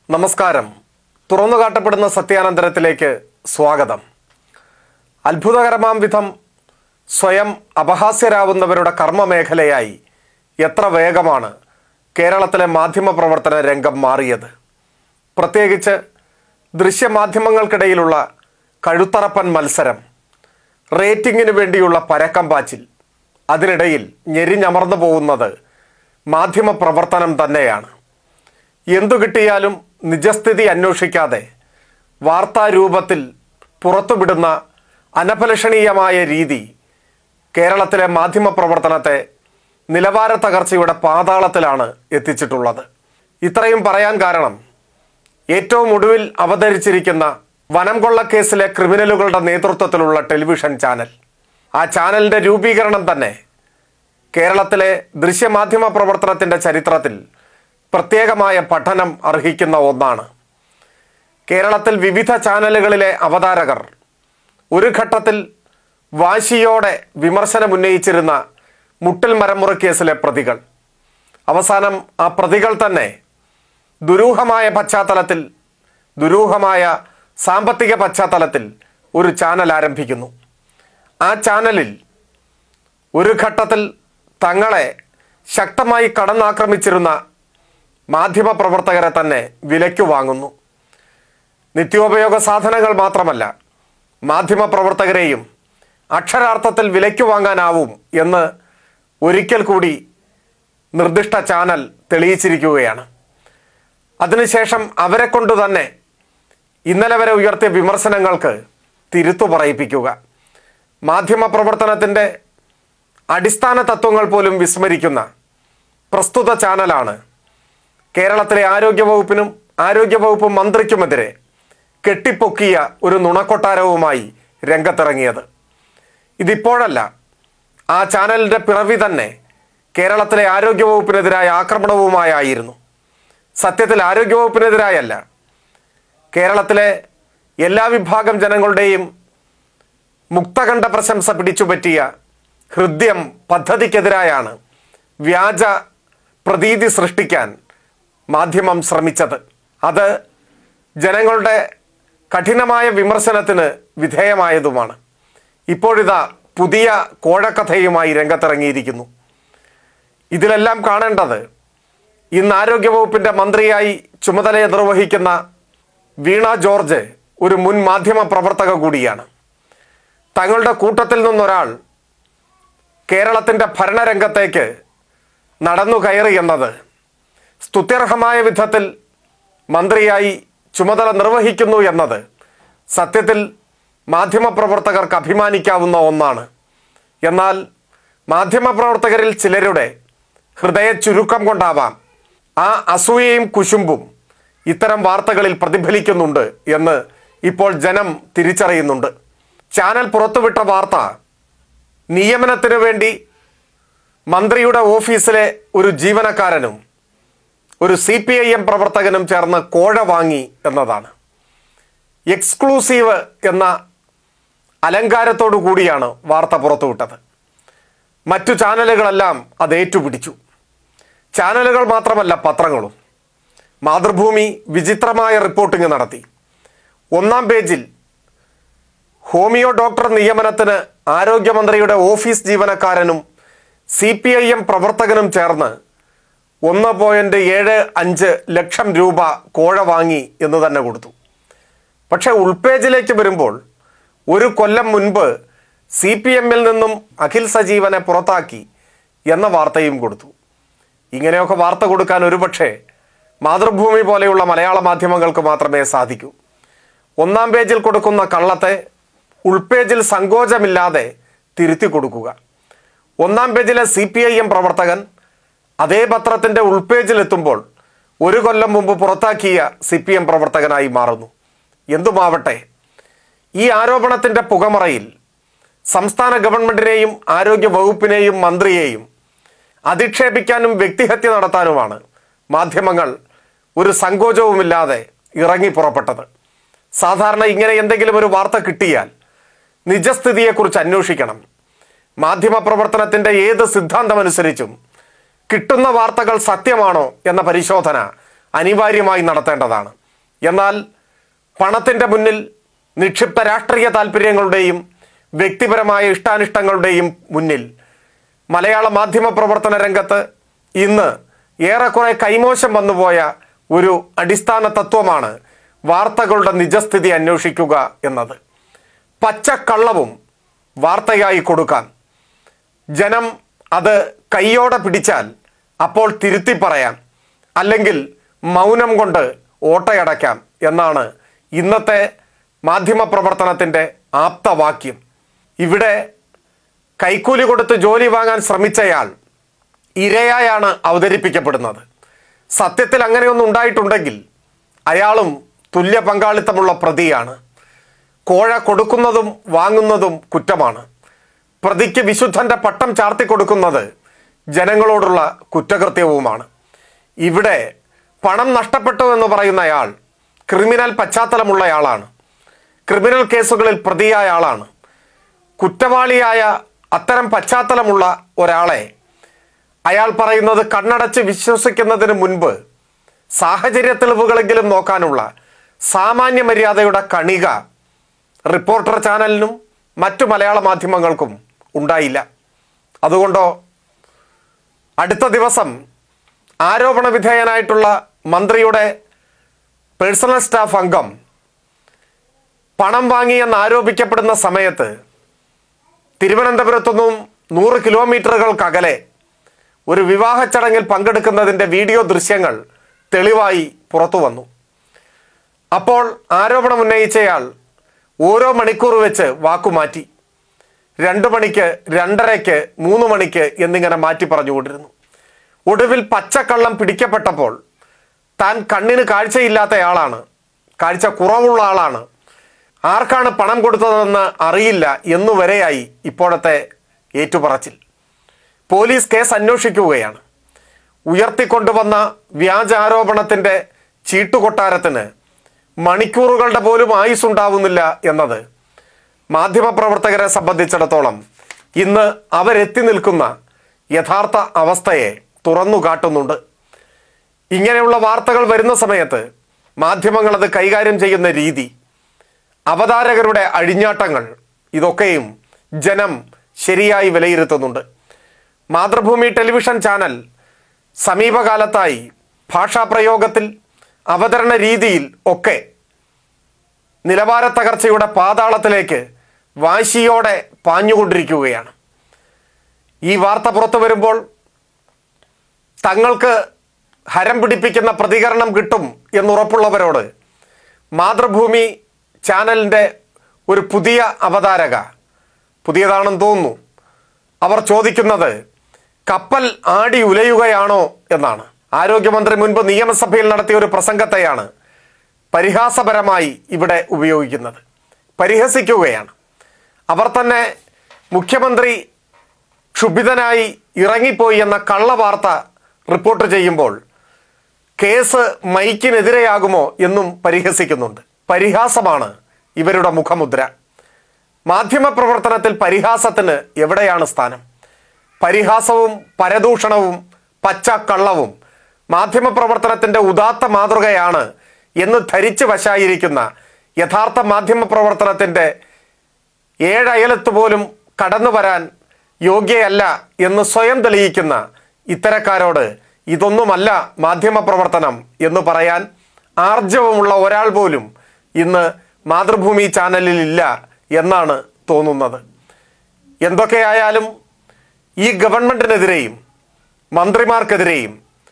നമസ്കാരം തുറന്നുകാട്ടപ്പെടുന്ന സത്യാനന്തരത്തിലേക്ക് സ്വാഗതം അത്ഭുതകരമാം വിധം സ്വയം അപഹാസ്യരാവുന്നവരുടെ കർമ്മമേഖലയായി എത്ര വേഗമാണ് കേരളത്തിലെ മാധ്യമപ്രവർത്തന രംഗം മാറിയത് പ്രത്യേകിച്ച് ദൃശ്യമാധ്യമങ്ങൾക്കിടയിലുള്ള കഴുത്തറപ്പൻ മത്സരം റേറ്റിംഗിന് വേണ്ടിയുള്ള പരക്കം പാച്ചിൽ അതിനിടയിൽ ഞെരിഞ്ഞമർന്നു പോകുന്നത് മാധ്യമപ്രവർത്തനം തന്നെയാണ് എന്തു കിട്ടിയാലും നിജസ്ഥിതി അന്വേഷിക്കാതെ വാർത്താരൂപത്തിൽ പുറത്തുവിടുന്ന അനഫലഷണീയമായ രീതി കേരളത്തിലെ മാധ്യമപ്രവർത്തനത്തെ നിലവാര തകർച്ചയുടെ പാതാളത്തിലാണ് എത്തിച്ചിട്ടുള്ളത് ഇത്രയും പറയാൻ കാരണം ഏറ്റവും ഒടുവിൽ അവതരിച്ചിരിക്കുന്ന വനം കൊള്ളക്കേസിലെ ക്രിമിനലുകളുടെ നേതൃത്വത്തിലുള്ള ടെലിവിഷൻ ചാനൽ ആ ചാനലിൻ്റെ രൂപീകരണം തന്നെ കേരളത്തിലെ ദൃശ്യമാധ്യമ പ്രവർത്തനത്തിൻ്റെ ചരിത്രത്തിൽ പ്രത്യേകമായ പഠനം അർഹിക്കുന്ന ഒന്നാണ് കേരളത്തിൽ വിവിധ ചാനലുകളിലെ അവതാരകർ ഒരു ഘട്ടത്തിൽ വാശിയോടെ വിമർശനമുന്നയിച്ചിരുന്ന മുട്ടിൽ മരമുറി കേസിലെ പ്രതികൾ അവസാനം ആ പ്രതികൾ തന്നെ ദുരൂഹമായ പശ്ചാത്തലത്തിൽ ദുരൂഹമായ സാമ്പത്തിക പശ്ചാത്തലത്തിൽ ഒരു ചാനൽ ആരംഭിക്കുന്നു ആ ചാനലിൽ ഒരു ഘട്ടത്തിൽ തങ്ങളെ ശക്തമായി കടന്നാക്രമിച്ചിരുന്ന മാധ്യമപ്രവർത്തകരെ തന്നെ വിലയ്ക്ക് വാങ്ങുന്നു നിത്യോപയോഗ സാധനങ്ങൾ മാത്രമല്ല മാധ്യമപ്രവർത്തകരെയും അക്ഷരാർത്ഥത്തിൽ വിലയ്ക്ക് വാങ്ങാനാവും എന്ന് ഒരിക്കൽ കൂടി നിർദ്ദിഷ്ട ചാനൽ തെളിയിച്ചിരിക്കുകയാണ് അതിനുശേഷം അവരെ കൊണ്ട് തന്നെ ഇന്നലെ വരെ ഉയർത്തിയ വിമർശനങ്ങൾക്ക് തിരുത്തു പറയിപ്പിക്കുക മാധ്യമപ്രവർത്തനത്തിൻ്റെ അടിസ്ഥാന തത്വങ്ങൾ പോലും വിസ്മരിക്കുന്ന പ്രസ്തുത ചാനലാണ് കേരളത്തിലെ ആരോഗ്യവകുപ്പിനും ആരോഗ്യവകുപ്പ് മന്ത്രിക്കുമെതിരെ കെട്ടിപ്പൊക്കിയ ഒരു നുണക്കൊട്ടാരവുമായി രംഗത്തിറങ്ങിയത് ഇതിപ്പോഴല്ല ആ ചാനലിൻ്റെ പിറവി തന്നെ കേരളത്തിലെ ആരോഗ്യവകുപ്പിനെതിരായ ആക്രമണവുമായായിരുന്നു സത്യത്തിൽ ആരോഗ്യവകുപ്പിനെതിരായല്ല കേരളത്തിലെ എല്ലാ വിഭാഗം ജനങ്ങളുടെയും മുക്തകണ്ഠ പ്രശംസ പിടിച്ചുപറ്റിയ ഹൃദ്യം പദ്ധതിക്കെതിരായാണ് വ്യാജ പ്രതീതി സൃഷ്ടിക്കാൻ മാധ്യമം ശ്രമിച്ചത് അത് ജനങ്ങളുടെ കഠിനമായ വിമർശനത്തിന് വിധേയമായതുമാണ് ഇപ്പോഴിതാ പുതിയ കോഴക്കഥയുമായി രംഗത്തിറങ്ങിയിരിക്കുന്നു ഇതിലെല്ലാം കാണേണ്ടത് ഇന്ന് ആരോഗ്യവകുപ്പിൻ്റെ മന്ത്രിയായി ചുമതല നിർവഹിക്കുന്ന വീണ ജോർജ് ഒരു മുൻ മാധ്യമ പ്രവർത്തക കൂടിയാണ് തങ്ങളുടെ കൂട്ടത്തിൽ നിന്നൊരാൾ കേരളത്തിൻ്റെ ഭരണരംഗത്തേക്ക് നടന്നു കയറി എന്നത് സ്തുത്യർഹമായ വിധത്തിൽ മന്ത്രിയായി ചുമതല നിർവഹിക്കുന്നു എന്നത് സത്യത്തിൽ മാധ്യമപ്രവർത്തകർക്ക് അഭിമാനിക്കാവുന്ന ഒന്നാണ് എന്നാൽ മാധ്യമപ്രവർത്തകരിൽ ചിലരുടെ ഹൃദയ ചുരുക്കം കൊണ്ടാവാം ആ അസൂയയും കുശുമ്പും ഇത്തരം വാർത്തകളിൽ പ്രതിഫലിക്കുന്നുണ്ട് എന്ന് ഇപ്പോൾ ജനം തിരിച്ചറിയുന്നുണ്ട് ചാനൽ പുറത്തുവിട്ട വാർത്ത നിയമനത്തിനു വേണ്ടി മന്ത്രിയുടെ ഓഫീസിലെ ഒരു ജീവനക്കാരനും ഒരു സി പി ഐ എം പ്രവർത്തകനും ചേർന്ന് കോഴ വാങ്ങി എന്നതാണ് എക്സ്ക്ലൂസീവ് എന്ന അലങ്കാരത്തോടു കൂടിയാണ് വാർത്ത പുറത്തുവിട്ടത് മറ്റു ചാനലുകളെല്ലാം അത് ഏറ്റുപിടിച്ചു ചാനലുകൾ മാത്രമല്ല പത്രങ്ങളും മാതൃഭൂമി വിചിത്രമായ റിപ്പോർട്ടിംഗ് നടത്തി ഒന്നാം പേജിൽ ഹോമിയോ ഡോക്ടർ നിയമനത്തിന് ആരോഗ്യമന്ത്രിയുടെ ഓഫീസ് ജീവനക്കാരനും സി പി ഐ എം പ്രവർത്തകനും ചേർന്ന് ഒന്ന് പോയിന്റ് ഏഴ് അഞ്ച് ലക്ഷം രൂപ കോഴ വാങ്ങി എന്ന് തന്നെ കൊടുത്തു പക്ഷേ ഉൾപേജിലേക്ക് വരുമ്പോൾ ഒരു കൊല്ലം മുൻപ് സി പി എമ്മിൽ നിന്നും അഖിൽ സജീവനെ പുറത്താക്കി എന്ന വാർത്തയും കൊടുത്തു ഇങ്ങനെയൊക്കെ വാർത്ത കൊടുക്കാൻ ഒരുപക്ഷെ മാതൃഭൂമി പോലെയുള്ള മലയാള മാധ്യമങ്ങൾക്ക് മാത്രമേ സാധിക്കൂ ഒന്നാം പേജിൽ കൊടുക്കുന്ന കള്ളത്തെ ഉൾപേജിൽ സങ്കോചമില്ലാതെ തിരുത്തി കൊടുക്കുക ഒന്നാം പേജിലെ സി പി ഐ എം പ്രവർത്തകൻ അതേ പത്രത്തിൻ്റെ ഉൾപേജിലെത്തുമ്പോൾ ഒരു കൊല്ലം മുമ്പ് പുറത്താക്കിയ സി പി എം പ്രവർത്തകനായി മാറുന്നു എന്തുമാവട്ടെ ഈ ആരോപണത്തിൻ്റെ പുകമറയിൽ സംസ്ഥാന ഗവൺമെൻറ്റിനെയും ആരോഗ്യ വകുപ്പിനെയും മന്ത്രിയെയും അധിക്ഷേപിക്കാനും വ്യക്തിഹത്യ നടത്താനുമാണ് മാധ്യമങ്ങൾ ഒരു സങ്കോചവുമില്ലാതെ ഇറങ്ങി പുറപ്പെട്ടത് സാധാരണ ഇങ്ങനെ എന്തെങ്കിലും ഒരു വാർത്ത കിട്ടിയാൽ നിജസ്ഥിതിയെക്കുറിച്ച് അന്വേഷിക്കണം മാധ്യമപ്രവർത്തനത്തിൻ്റെ ഏത് സിദ്ധാന്തമനുസരിച്ചും കിട്ടുന്ന വാർത്തകൾ സത്യമാണോ എന്ന പരിശോധന അനിവാര്യമായി നടത്തേണ്ടതാണ് എന്നാൽ പണത്തിൻ്റെ മുന്നിൽ നിക്ഷിപ്ത രാഷ്ട്രീയ താല്പര്യങ്ങളുടെയും വ്യക്തിപരമായ ഇഷ്ടാനിഷ്ടങ്ങളുടെയും മുന്നിൽ മലയാള മാധ്യമ പ്രവർത്തന രംഗത്ത് ഇന്ന് ഏറെക്കുറെ കൈമോശം വന്നുപോയ ഒരു അടിസ്ഥാന തത്വമാണ് വാർത്തകളുടെ നിജസ്ഥിതി അന്വേഷിക്കുക എന്നത് പച്ചക്കള്ളവും വാർത്തയായി കൊടുക്കാൻ ജനം അത് കൈയോടെ പിടിച്ചാൽ അപ്പോൾ തിരുത്തി പറയാം അല്ലെങ്കിൽ മൗനം കൊണ്ട് ഓട്ടയടയ്ക്കാം എന്നാണ് ഇന്നത്തെ മാധ്യമപ്രവർത്തനത്തിൻ്റെ ആപ്തവാക്യം ഇവിടെ കൈക്കൂലി കൊടുത്ത് ജോലി വാങ്ങാൻ ശ്രമിച്ചയാൾ ഇരയായാണ് അവതരിപ്പിക്കപ്പെടുന്നത് സത്യത്തിൽ അങ്ങനെയൊന്നും ഉണ്ടായിട്ടുണ്ടെങ്കിൽ അയാളും തുല്യ പങ്കാളിത്തമുള്ള പ്രതിയാണ് കോഴ കൊടുക്കുന്നതും വാങ്ങുന്നതും കുറ്റമാണ് പ്രതിക്ക് വിശുദ്ധന്റെ പട്ടം ചാർത്തി കൊടുക്കുന്നത് ജനങ്ങളോടുള്ള കുറ്റകൃത്യവുമാണ് ഇവിടെ പണം നഷ്ടപ്പെട്ടു എന്ന് പറയുന്നയാൾ ക്രിമിനൽ പശ്ചാത്തലമുള്ളയാളാണ് ക്രിമിനൽ കേസുകളിൽ പ്രതിയായ ആളാണ് കുറ്റവാളിയായ അത്തരം പശ്ചാത്തലമുള്ള ഒരാളെ അയാൾ പറയുന്നത് കണ്ണടച്ച് വിശ്വസിക്കുന്നതിന് മുൻപ് സാഹചര്യ തെളിവുകളെങ്കിലും നോക്കാനുള്ള സാമാന്യ മര്യാദയുടെ കണിക റിപ്പോർട്ടർ ചാനലിനും മറ്റു മലയാള മാധ്യമങ്ങൾക്കും ഉണ്ടായില്ല അതുകൊണ്ടോ അടുത്ത ദിവസം ആരോപണ വിധേയനായിട്ടുള്ള മന്ത്രിയുടെ പേഴ്സണൽ സ്റ്റാഫ് അംഗം പണം വാങ്ങിയെന്ന് ആരോപിക്കപ്പെടുന്ന സമയത്ത് തിരുവനന്തപുരത്തുനിന്നും നൂറ് കിലോമീറ്ററുകൾക്കകലെ ഒരു വിവാഹ ചടങ്ങിൽ പങ്കെടുക്കുന്നതിൻ്റെ വീഡിയോ ദൃശ്യങ്ങൾ തെളിവായി പുറത്തു വന്നു അപ്പോൾ ആരോപണം ഉന്നയിച്ചയാൾ ഓരോ മണിക്കൂർ വെച്ച് വാക്കുമാറ്റി രണ്ട് മണിക്ക് രണ്ടരയ്ക്ക് മൂന്ന് മണിക്ക് എന്നിങ്ങനെ മാറ്റി പറഞ്ഞുകൊണ്ടിരുന്നു ഒടുവിൽ പച്ചക്കള്ളം പിടിക്കപ്പെട്ടപ്പോൾ താൻ കണ്ണിന് കാഴ്ചയില്ലാത്തയാളാണ് കാഴ്ച കുറവുള്ള ആളാണ് ആർക്കാണ് പണം കൊടുത്തതെന്ന് അറിയില്ല എന്നുവരെയായി ഇപ്പോഴത്തെ ഏറ്റുപറച്ചിൽ പോലീസ് കേസ് അന്വേഷിക്കുകയാണ് ഉയർത്തിക്കൊണ്ടുവന്ന വ്യാജ ആരോപണത്തിൻ്റെ ചീട്ടുകൊട്ടാരത്തിന് മണിക്കൂറുകളുടെ പോലും ആയുസ് ഉണ്ടാവുന്നില്ല എന്നത് മാധ്യമപ്രവർത്തകരെ സംബന്ധിച്ചിടത്തോളം ഇന്ന് അവരെത്തി നിൽക്കുന്ന യഥാർത്ഥ അവസ്ഥയെ തുറന്നു കാട്ടുന്നുണ്ട് ഇങ്ങനെയുള്ള വാർത്തകൾ വരുന്ന സമയത്ത് മാധ്യമങ്ങൾ അത് കൈകാര്യം ചെയ്യുന്ന രീതി അവതാരകരുടെ അഴിഞ്ഞാട്ടങ്ങൾ ഇതൊക്കെയും ജനം ശരിയായി വിലയിരുത്തുന്നുണ്ട് മാതൃഭൂമി ടെലിവിഷൻ ചാനൽ സമീപകാലത്തായി ഭാഷാപ്രയോഗത്തിൽ അവതരണ രീതിയിൽ ഒക്കെ നിലവാര തകർച്ചയുടെ പാതാളത്തിലേക്ക് വാശിയോടെ പാഞ്ഞുകൊണ്ടിരിക്കുകയാണ് ഈ വാർത്ത പുറത്തു വരുമ്പോൾ തങ്ങൾക്ക് ഹരം പിടിപ്പിക്കുന്ന പ്രതികരണം കിട്ടും എന്നുറപ്പുള്ളവരോട് മാതൃഭൂമി ചാനലിൻ്റെ ഒരു പുതിയ അവതാരക പുതിയതാണെന്ന് തോന്നുന്നു അവർ ചോദിക്കുന്നത് കപ്പൽ ആടി ഉലയുകയാണോ എന്നാണ് ആരോഗ്യമന്ത്രി മുൻപ് നിയമസഭയിൽ നടത്തിയ ഒരു പ്രസംഗത്തെയാണ് പരിഹാസപരമായി ഇവിടെ ഉപയോഗിക്കുന്നത് പരിഹസിക്കുകയാണ് അവർ തന്നെ മുഖ്യമന്ത്രി ക്ഷുഭിതനായി ഇറങ്ങിപ്പോയി എന്ന കള്ളവാർത്ത റിപ്പോർട്ട് ചെയ്യുമ്പോൾ കേസ് മൈക്കിനെതിരെയാകുമോ എന്നും പരിഹസിക്കുന്നുണ്ട് പരിഹാസമാണ് ഇവരുടെ മുഖമുദ്ര മാധ്യമപ്രവർത്തനത്തിൽ പരിഹാസത്തിന് എവിടെയാണ് സ്ഥാനം പരിഹാസവും പരദൂഷണവും പച്ചക്കള്ളവും മാധ്യമപ്രവർത്തനത്തിൻ്റെ ഉദാത്ത മാതൃകയാണ് എന്ന് ധരിച്ചു വശായിരിക്കുന്ന യഥാർത്ഥ മാധ്യമപ്രവർത്തനത്തിൻ്റെ ഏഴയലത്ത് പോലും കടന്നു വരാൻ യോഗ്യയല്ല എന്ന് സ്വയം തെളിയിക്കുന്ന ഇത്തരക്കാരോട് ഇതൊന്നുമല്ല മാധ്യമപ്രവർത്തനം എന്ന് പറയാൻ ആർജവമുള്ള ഒരാൾ പോലും ഇന്ന് മാതൃഭൂമി ചാനലിൽ ഇല്ല എന്നാണ് തോന്നുന്നത് എന്തൊക്കെയായാലും ഈ ഗവൺമെൻറ്റിനെതിരെയും മന്ത്രിമാർക്കെതിരെയും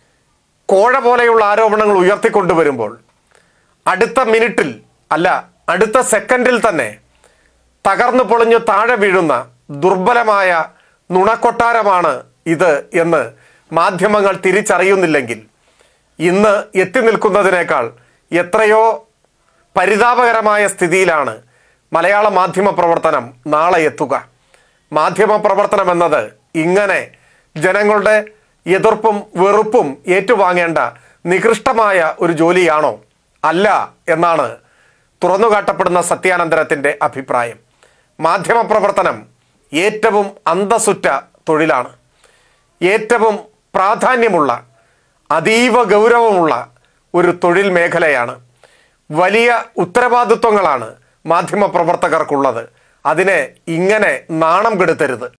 കോഴ പോലെയുള്ള ആരോപണങ്ങൾ ഉയർത്തിക്കൊണ്ടുവരുമ്പോൾ അടുത്ത മിനിറ്റിൽ അല്ല അടുത്ത സെക്കൻഡിൽ തന്നെ തകർന്നു പൊളിഞ്ഞു താഴെ വീഴുന്ന ദുർബലമായ നുണക്കൊട്ടാരമാണ് ഇത് എന്ന് മാധ്യമങ്ങൾ തിരിച്ചറിയുന്നില്ലെങ്കിൽ ഇന്ന് എത്തി നിൽക്കുന്നതിനേക്കാൾ എത്രയോ പരിതാപകരമായ സ്ഥിതിയിലാണ് മലയാള മാധ്യമ പ്രവർത്തനം നാളെ എത്തുക മാധ്യമ പ്രവർത്തനം എന്നത് ഇങ്ങനെ ജനങ്ങളുടെ എതിർപ്പും വെറുപ്പും ഏറ്റുവാങ്ങേണ്ട നികൃഷ്ടമായ ഒരു ജോലിയാണോ അല്ല എന്നാണ് തുറന്നുകാട്ടപ്പെടുന്ന സത്യാനന്തരത്തിൻ്റെ അഭിപ്രായം മാധ്യമപ്രവർത്തനം ഏറ്റവും അന്തസുറ്റ തൊഴിലാണ് ഏറ്റവും പ്രാധാന്യമുള്ള അതീവ ഗൗരവമുള്ള ഒരു തൊഴിൽ മേഖലയാണ് വലിയ ഉത്തരവാദിത്വങ്ങളാണ് മാധ്യമപ്രവർത്തകർക്കുള്ളത് അതിനെ ഇങ്ങനെ നാണം കെടുത്തരുത്